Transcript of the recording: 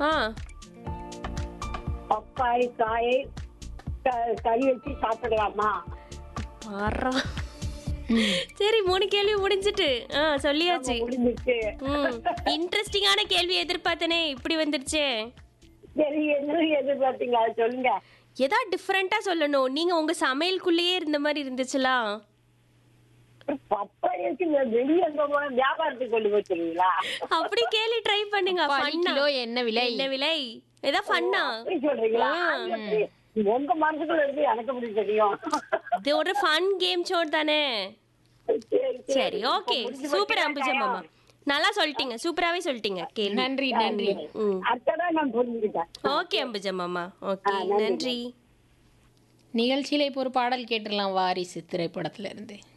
ஆ பப்பாளி காயை க- கறி வச்சு சாப்பிடலாமா பாரா சரி மூணு கேள்வி முடிஞ்சிட்டு ஆ சொல்லியாச்சு முடிஞ்சிச்சு ம் இன்ட்ரெஸ்டிங்கான கேள்வி எதிர்பார்த்தனே இப்படி வந்துருச்சே சரி என்ன எதிர்பார்த்தீங்க அதை சொல்லுங்க ஏதா டிஃப்ரெண்டா சொல்லணும் நீங்க உங்க சமையலுக்குள்ளேயே இருந்த மாதிரி இருந்துச்சுலாம் பப்பாளி வச்சு வெ- வெளிய எங்க போன வியாபாரத்துக்கு கொண்டு போச்சுங்களா அப்படி கேள்வி ட்ரை பண்ணுங்க பப்பாளி ஃபன்னா கிலோ என்ன விலை என்ன விலை ஏதா ஃபன்னா அப்படி சொல்றீங்களா அது எப்படி? உங்க மனசுக்குள்ள இருக்கு எனக்கு எப்படி தெரியும் இது ஒரு ஃபன் கேம் ஷோ தானே சரி, சரி ஓகே இப்ப முடிஞ்சு சூப்பர் போச்சுன்னா அம்புஜா மாமா நல்லா சொல்லிட்டீங்க சூப்பராவே சொல்லிட்டீங்க கேள்வி நன்றி நன்றி ம் அடுத்ததான் நான் புரிஞ்சுக்கிட்டேன் ஓகே அம்புஜா மாமா ஓகே நன்றி நிகழ்ச்சியில இப்போ ஒரு பாடல் கேட்டுடலாம் வாரிசு திரைப்படத்துல இருந்து